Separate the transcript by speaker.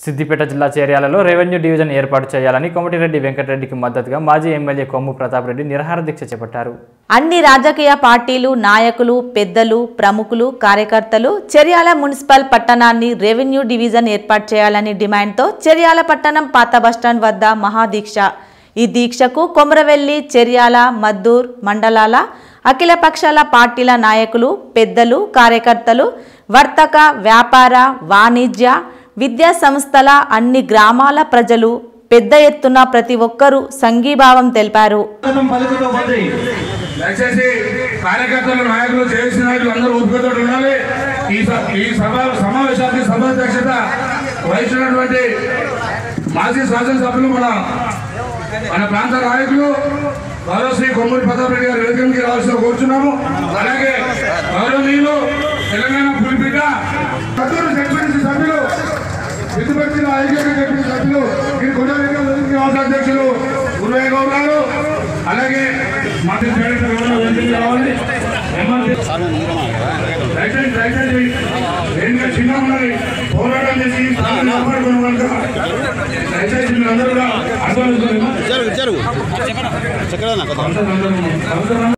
Speaker 1: సిద్దిపేట జిల్లా చేర్యాలలో revenue division ఏర్పాటు చేయాలని కోమటిరెడ్డి వెంకటరెడ్డికి మద్దతుగా మాజీ ఎమ్మెల్యే కొమ్ము ప్రతాప్ రెడ్డి నిరహార దీక్ష చేపట్టారు
Speaker 2: అన్ని రాజకీయ పార్టీలు నాయకులు పెద్దలు ప్రముఖులు కార్యకర్తలు చెర్యాల మున్సిపల్ పట్టణాన్ని రెవెన్యూ డివిజన్ ఏర్పాటు చేయాలని డిమాండ్తో చెర్యాల పట్టణం పాత బస్టాండ్ వద్ద మహాదీక్ష ఈ దీక్షకు కొమరవెల్లి చెర్యాల మద్దూర్ మండలాల అఖిల పక్షాల పార్టీల నాయకులు పెద్దలు కార్యకర్తలు వర్తక వ్యాపార వాణిజ్య విద్యా సంస్థల అన్ని గ్రామాల ప్రజలు పెద్ద ఎత్తున ప్రతి ఒక్కరూ సంఘీభావం తెలిపారు
Speaker 3: పథకం పలుకుతూ ఉంది దయచేసి కార్యకర్తలు నాయకులు చేసిన నాయకులు అందరూ ఓపికతో ఉండాలి ఈ స- ఈ సభ సమావేశానికి సభాధ్యక్షత వహించినటువంటి మాజీ శాసనసభ్యులు మన మన ప్రాంత నాయకులు గౌరవ శ్రీ కొమ్మూరి ప్రతాప్ రెడ్డి గారి వేదికకి రావాల్సిన కోరుచున్నాము అలాగే గౌరవనీయులు తెలంగాణ పులిపిట కత్తూరు జడ్పీటీసీ సభ్యులు విద్యుపత్తిలో ఐక్యంగా చెప్పిన సభ్యులు ఈ కొండరెడ్డి వ్యవసాయ అధ్యక్షులు గురువయ్య గౌడ్ గారు అలాగే మాజీ డైరెక్టర్ ఎవరో వెంటనే రావాలి ఎమ్మెల్యే దయచేసి దయచేసి ఏంటంటే చిన్న ఉన్నది పోరాటం చేసి ఈ స్థానాన్ని కాపాడుకున్న కనుక దయచేసి మీరందరూ కూడా ఆశీర్వదించాలి.
Speaker 4: జరుగు జరుగు చక్కగా
Speaker 3: సంవత్సరం అందరూ- సంవత్సరం